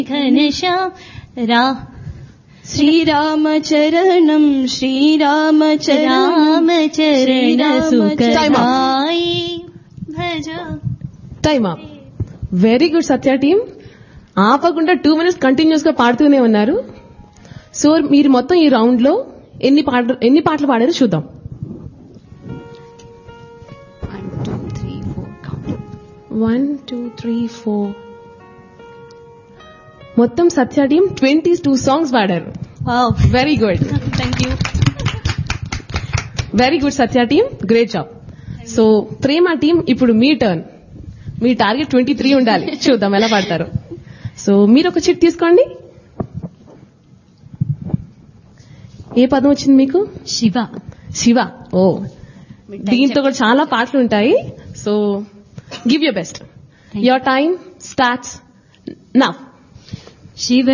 ఘనశ్యాం రా శ్రీరామచరణం శ్రీరామచరణం రామచరణ Time up. సుఖదాయి భజ time up very good Satya team ఆపకుండా టూ మినిట్స్ కంటిన్యూస్ గా పాడుతూనే ఉన్నారు సో మీరు మొత్తం ఈ రౌండ్ లో ఎన్ని పాటలు ఎన్ని పాటలు పాడారో చూద్దాం వన్ టూ త్రీ ఫోర్ మొత్తం Satya team twenty two songs పాడారు wow very good thank you very good Satya team great job so Prema team ఇప్పుడు మీ టర్న్ మీ టార్గెట్ ట్వంటీ త్రీ ఉండాలి చూద్దాం ఎలా పాడతారు సో మీరు ఒక చిట్ తీసుకోండి ఏ పదం వచ్చింది మీకు శివ శివ ఓ దీంతో కూడా చాలా పాటలు ఉంటాయి so give you best your time starts now Shiva